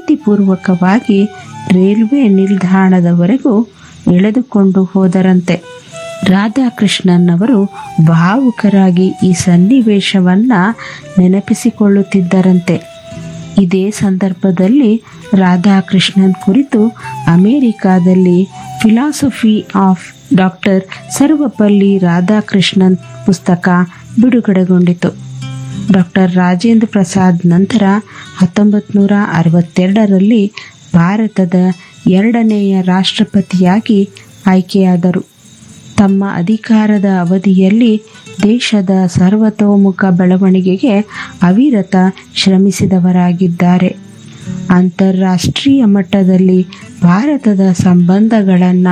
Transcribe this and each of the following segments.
ಪ್ರೀತಿಪೂರ್ವಕವಾಗಿ railway ನಿಲ್ದಾಣದವರೆಗೂ ಎಳೆದುಕೊಂಡು ಹೋದರಂತೆ ರಾಧಾಕೃಷ್ಣನ್ ಅವರು ಭಾವುಕರಾಗಿ ಈ ಸನ್ನಿವೇಶವನ್ನ ನೆನಪಿಸಿಕೊಳ್ಳುತ್ತಿದ್ದರಂತೆ ಇದೇ ಸಂದರ್ಭದಲ್ಲಿ ರಾಧಾಕೃಷ್ಣನ್ ಕುರಿತು ಅಮೆರಿಕಾದಲ್ಲಿ philosophy of doctor Sarvepalli Radhakrishnan ಪುಸ್ತಕ ಬಿಡುಗಡೆಗೊಂಡಿತು ಡಾಕ್ಟರ್ ರಾಜೇಂದ್ರ ಪ್ರಸಾದ್ ನಂತರ ಹತ್ತೊಂಬತ್ತು ನೂರ ಅರವತ್ತೆರಡರಲ್ಲಿ ಭಾರತದ ಎರಡನೆಯ ರಾಷ್ಟ್ರಪತಿಯಾಗಿ ಆಯ್ಕೆಯಾದರು ತಮ್ಮ ಅಧಿಕಾರದ ಅವಧಿಯಲ್ಲಿ ದೇಶದ ಸರ್ವತೋಮುಖ ಬೆಳವಣಿಗೆಗೆ ಅವಿರತ ಶ್ರಮಿಸಿದವರಾಗಿದ್ದಾರೆ ಅಂತಾರಾಷ್ಟ್ರೀಯ ಮಟ್ಟದಲ್ಲಿ ಭಾರತದ ಸಂಬಂಧಗಳನ್ನು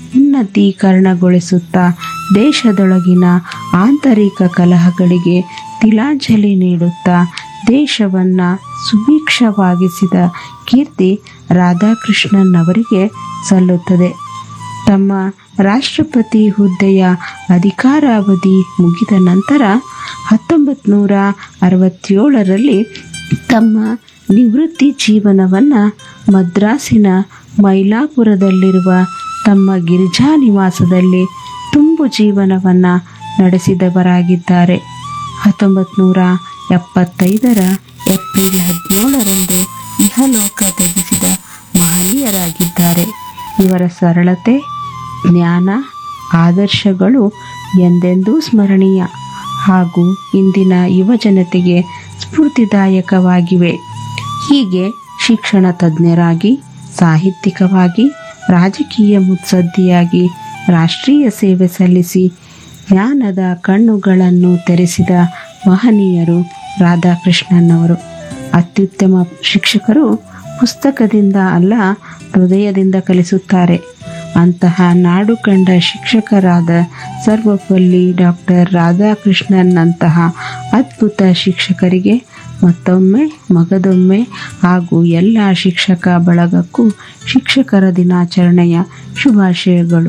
ಉನ್ನತೀಕರಣಗೊಳಿಸುತ್ತಾ ದೇಶದೊಳಗಿನ ಆಂತರಿಕ ಕಲಹಗಳಿಗೆ ತಿಲಾಂಜಲಿ ನೀಡುತ್ತಾ ದೇಶವನ್ನು ಸುಭಿಕ್ಷವಾಗಿಸಿದ ಕೀರ್ತಿ ರಾಧಾಕೃಷ್ಣನ್ ಅವರಿಗೆ ಸಲ್ಲುತ್ತದೆ ತಮ್ಮ ರಾಷ್ಟ್ರಪತಿ ಹುದ್ದೆಯ ಅಧಿಕಾರಾವಧಿ ಮುಗಿದ ನಂತರ ಹತ್ತೊಂಬತ್ತು ನೂರ ಅರವತ್ತೇಳರಲ್ಲಿ ತಮ್ಮ ನಿವೃತ್ತಿ ಜೀವನವನ್ನು ಮದ್ರಾಸಿನ ಮೈಲಾಪುರದಲ್ಲಿರುವ ತಮ್ಮ ಗಿರಿಜಾ ನಿವಾಸದಲ್ಲಿ ತುಂಬು ಜೀವನವನ್ನು ನಡೆಸಿದವರಾಗಿದ್ದಾರೆ ಹತ್ತೊಂಬತ್ತು ನೂರ ಎಪ್ಪತ್ತೈದರ ಏಪ್ರಿಲ್ ಹದಿನೇಳರಂದು ಇಹಲೋಕ ತ್ಯಜಿಸಿದ ಮಹನೀಯರಾಗಿದ್ದಾರೆ ಇವರ ಸರಳತೆ ಜ್ಞಾನ ಆದರ್ಶಗಳು ಎಂದೆಂದೂ ಸ್ಮರಣೀಯ ಹಾಗೂ ಇಂದಿನ ಯುವಜನತೆಗೆ ಸ್ಫೂರ್ತಿದಾಯಕವಾಗಿವೆ ಹೀಗೆ ಶಿಕ್ಷಣ ತಜ್ಞರಾಗಿ ಸಾಹಿತ್ಯಿಕವಾಗಿ ರಾಜಕೀಯ ಮುತ್ಸದ್ದಿಯಾಗಿ ರಾಷ್ಟ್ರೀಯ ಸೇವೆ ಸಲ್ಲಿಸಿ ಜ್ಞಾನದ ಕಣ್ಣುಗಳನ್ನು ತೆರೆಸಿದ ಮಹನೀಯರು ರಾಧಾಕೃಷ್ಣನ್ ಅವರು ಅತ್ಯುತ್ತಮ ಶಿಕ್ಷಕರು ಪುಸ್ತಕದಿಂದ ಅಲ್ಲ ಹೃದಯದಿಂದ ಕಲಿಸುತ್ತಾರೆ ಅಂತಹ ನಾಡು ಕಂಡ ಶಿಕ್ಷಕರಾದ ಸರ್ವಪಲ್ಲಿ ಡಾಕ್ಟರ್ ರಾಧಾಕೃಷ್ಣನ್ನಂತಹ ಅದ್ಭುತ ಶಿಕ್ಷಕರಿಗೆ ಮತ್ತೊಮ್ಮೆ ಮಗದೊಮ್ಮೆ ಹಾಗೂ ಎಲ್ಲ ಶಿಕ್ಷಕ ಬಳಗಕ್ಕೂ ಶಿಕ್ಷಕರ ದಿನಾಚರಣೆಯ ಶುಭಾಶಯಗಳು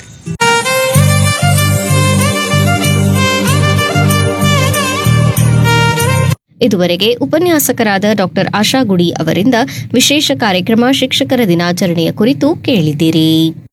ಇದುವರೆಗೆ ಉಪನ್ಯಾಸಕರಾದ ಡಾಕ್ಟರ್ ಆಶಾ ಗುಡಿ ಅವರಿಂದ ವಿಶೇಷ ಕಾರ್ಯಕ್ರಮ ಶಿಕ್ಷಕರ ದಿನಾಚರಣೆಯ ಕುರಿತು ಕೇಳಿದಿರಿ